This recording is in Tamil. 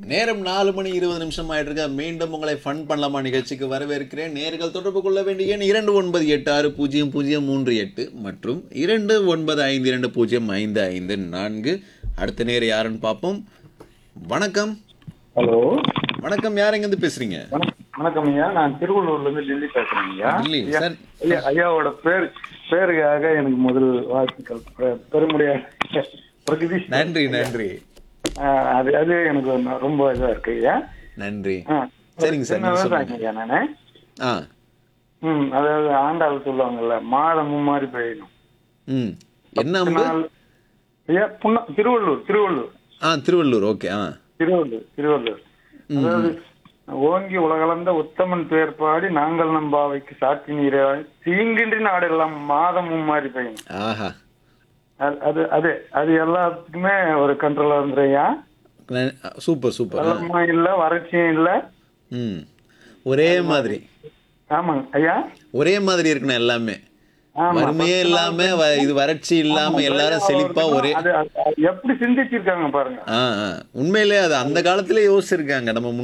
நேரம் நாலு மணி இருபது நிமிஷம் ஆயிட்டு இருக்க மீண்டும் உங்களை ஃபன் பண்ணலாமா நிகழ்ச்சிக்கு வரவேற்கிறேன் நேர்கள் தொடர்பு கொள்ள வேண்டிய எண் இரண்டு ஒன்பது எட்டு ஆறு பூஜ்ஜியம் பூஜ்ஜியம் மூன்று எட்டு மற்றும் இரண்டு ஒன்பது ஐந்து இரண்டு பூஜ்ஜியம் ஐந்து ஐந்து நான்கு அடுத்த நேர் யாருன்னு பார்ப்போம் வணக்கம் ஹலோ வணக்கம் யார் எங்கேருந்து பேசுறீங்க வணக்கம் வணக்கம் ஐயா நான் திருவள்ளூர்ல இருந்து டெல்லி பேசுறேன் ஐயா டெல்லி, ஐயா, சார். ஐயா ஐயாவோட பேர் பேருக்காக எனக்கு முதல் வாழ்த்துக்கள் பெ- பெருமுடியாக பிரகதி நன்றி நன்றி ஆஹ், அது அது எனக்கு ஒண்ணு ரொம்ப இதா இருக்கு ஐயா நன்றி ஆ, சரிங்க சார் சின்ன நீங்க விவசாயிங்க சொல்லுங்க ஐயா நானு ஆ ம் அதாவது ஆண்டாள் சொல்லுவாங்கல்ல மாதம் மும்மாரி பெய்யணும் ம் என்ன அம்பு நாள் ஐயா புண்ண திருவள்ளூர் திருவள்ளூர் ஆ திருவள்ளூர் ஓகே ஆ திருவள்ளூர் திருவள்ளூர் அதாவது ஓங்கி உலகளந்த உத்தமன் பேர் பாடி நாங்கள் நம்பாவைக்கு சாட்சி நீரை தீங்கின்றி நாடெல்லாம் மாதம் மும்மாரி பெய்யணும் ஆஹா அது- அது அது அது எல்லாத்துக்குமே ஒரு கண்ட்ரோலா இருந்துறையா ந- சூப்பர் சூப்பர் ஆ. வெள்ளமும் இல்ல வறட்சியும் இல்ல ம் ஒரே மாதிரி ஆமாங்க ஐயா ஒரே மாதிரி இருக்கணும் எல்லாமே ஆமா. வறுமையே இல்லாம வ- இது வறட்சி இல்லாம எல்லாரும் செழிப்பா ஒரே அது அது- அது எப்படி சிந்திச்சிருக்காங்க பாருங்க ஆ ஆ. உண்மையிலே அது அந்த காலத்திலே யோசிச்சிருக்காங்க நம்ம